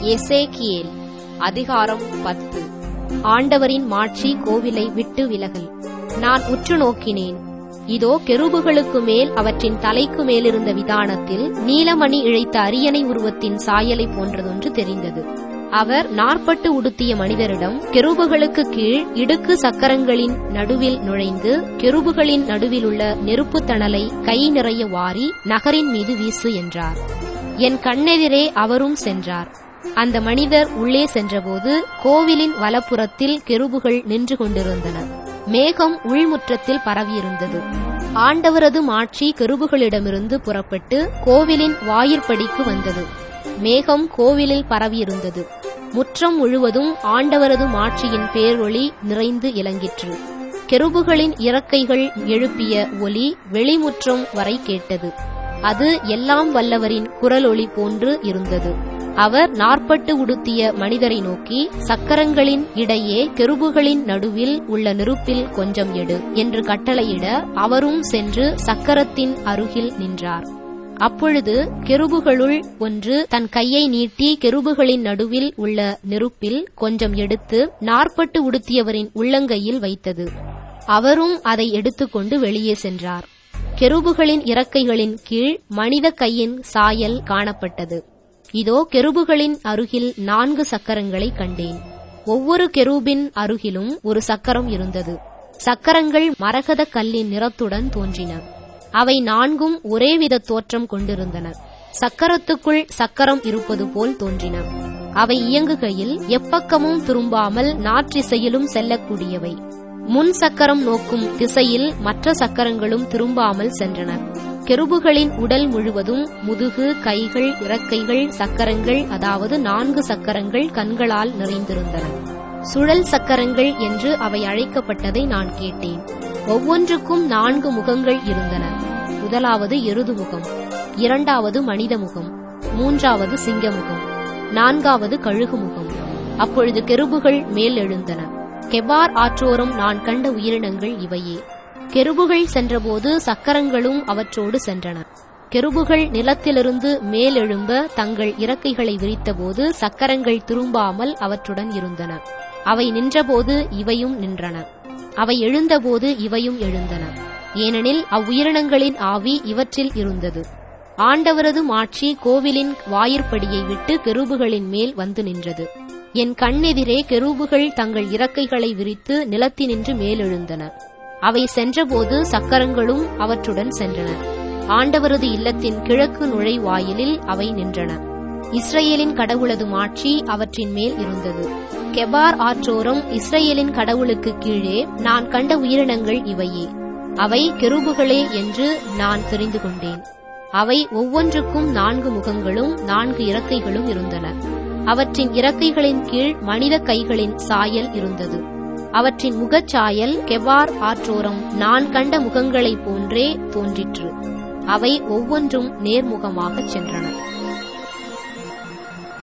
எசேக்கியேல் அதிகாரம் பத்து ஆண்டவரின் மாட்சி கோவிலை விட்டு விலகல் நான் உற்று நோக்கினேன் இதோ கெருபுகளுக்கு மேல் அவற்றின் தலைக்கு மேலிருந்த விதானத்தில் நீலமணி இழைத்த அரியணை உருவத்தின் சாயலை போன்றதொன்று தெரிந்தது அவர் நாற்பட்டு உடுத்திய மனிதரிடம் கெருபுகளுக்கு கீழ் இடுக்கு சக்கரங்களின் நடுவில் நுழைந்து கெருபுகளின் நடுவிலுள்ள நெருப்புத் தணலை கை நிறைய வாரி நகரின் மீது வீசு என்றார் என் கண்ணெதிரே அவரும் சென்றார் அந்த மனிதர் உள்ளே சென்றபோது கோவிலின் வலப்புறத்தில் கெருபுகள் நின்று கொண்டிருந்தன மேகம் உள்முற்றத்தில் பரவியிருந்தது ஆண்டவரது மாட்சி கெருபுகளிடமிருந்து புறப்பட்டு கோவிலின் வாயிற்படிக்கு வந்தது மேகம் கோவிலில் பரவியிருந்தது முற்றம் முழுவதும் ஆண்டவரது மாட்சியின் பேரொளி நிறைந்து இலங்கிற்று கெருபுகளின் இறக்கைகள் எழுப்பிய ஒலி வெளிமுற்றம் வரை கேட்டது அது எல்லாம் வல்லவரின் குரலொளி போன்று இருந்தது அவர் நாற்பட்டு உடுத்திய மனிதரை நோக்கி சக்கரங்களின் இடையே கெருபுகளின் நடுவில் உள்ள நெருப்பில் கொஞ்சம் எடு என்று கட்டளையிட அவரும் சென்று சக்கரத்தின் அருகில் நின்றார் அப்பொழுது கெருபுகளுள் ஒன்று தன் கையை நீட்டி கெருபுகளின் நடுவில் உள்ள நெருப்பில் கொஞ்சம் எடுத்து நாற்பட்டு உடுத்தியவரின் உள்ளங்கையில் வைத்தது அவரும் அதை எடுத்துக்கொண்டு வெளியே சென்றார் கெருபுகளின் இறக்கைகளின் கீழ் மனித கையின் சாயல் காணப்பட்டது இதோ கெருபுகளின் அருகில் நான்கு சக்கரங்களை கண்டேன் ஒவ்வொரு கெரூபின் அருகிலும் ஒரு சக்கரம் இருந்தது சக்கரங்கள் மரகத கல்லின் நிறத்துடன் தோன்றின அவை நான்கும் ஒரேவித தோற்றம் கொண்டிருந்தன சக்கரத்துக்குள் சக்கரம் இருப்பது போல் தோன்றின அவை இயங்குகையில் எப்பக்கமும் திரும்பாமல் நாற்றிசையிலும் செல்லக்கூடியவை முன் சக்கரம் நோக்கும் திசையில் மற்ற சக்கரங்களும் திரும்பாமல் சென்றன கெருபுகளின் உடல் முழுவதும் முதுகு கைகள் இறக்கைகள் சக்கரங்கள் அதாவது நான்கு சக்கரங்கள் கண்களால் நிறைந்திருந்தன சுழல் சக்கரங்கள் என்று அவை அழைக்கப்பட்டதை நான் கேட்டேன் ஒவ்வொன்றுக்கும் நான்கு முகங்கள் இருந்தன முதலாவது எருது முகம் இரண்டாவது மனித முகம் மூன்றாவது சிங்க முகம் நான்காவது கழுகு முகம் அப்பொழுது கெருபுகள் மேல் எழுந்தன கெபார் ஆற்றோரம் நான் கண்ட உயிரினங்கள் இவையே கெருபுகள் சென்றபோது சக்கரங்களும் அவற்றோடு சென்றன கெருபுகள் நிலத்திலிருந்து மேலெழும்ப தங்கள் இறக்கைகளை விரித்தபோது சக்கரங்கள் திரும்பாமல் அவற்றுடன் இருந்தன அவை நின்றபோது இவையும் நின்றன அவை எழுந்தபோது இவையும் எழுந்தன ஏனெனில் அவ்வுயிரினங்களின் ஆவி இவற்றில் இருந்தது ஆண்டவரது மாட்சி கோவிலின் வாயிற்படியை விட்டு கெருபுகளின் மேல் வந்து நின்றது என் கண்ணெதிரே கெரூபுகள் தங்கள் இறக்கைகளை விரித்து நிலத்தினின்று மேலெழுந்தன அவை சென்றபோது சக்கரங்களும் அவற்றுடன் சென்றன ஆண்டவரது இல்லத்தின் கிழக்கு நுழைவாயிலில் அவை நின்றன இஸ்ரேலின் கடவுளது மாட்சி அவற்றின் மேல் இருந்தது கெபார் ஆற்றோரம் இஸ்ரேலின் கடவுளுக்கு கீழே நான் கண்ட உயிரினங்கள் இவையே அவை கெருபுகளே என்று நான் தெரிந்து கொண்டேன் அவை ஒவ்வொன்றுக்கும் நான்கு முகங்களும் நான்கு இறக்கைகளும் இருந்தன அவற்றின் இறக்கைகளின் கீழ் மனித கைகளின் சாயல் இருந்தது அவற்றின் முகச்சாயல் கெவார் ஆற்றோரம் நான் கண்ட முகங்களைப் போன்றே தோன்றிற்று அவை ஒவ்வொன்றும் நேர்முகமாகச் சென்றன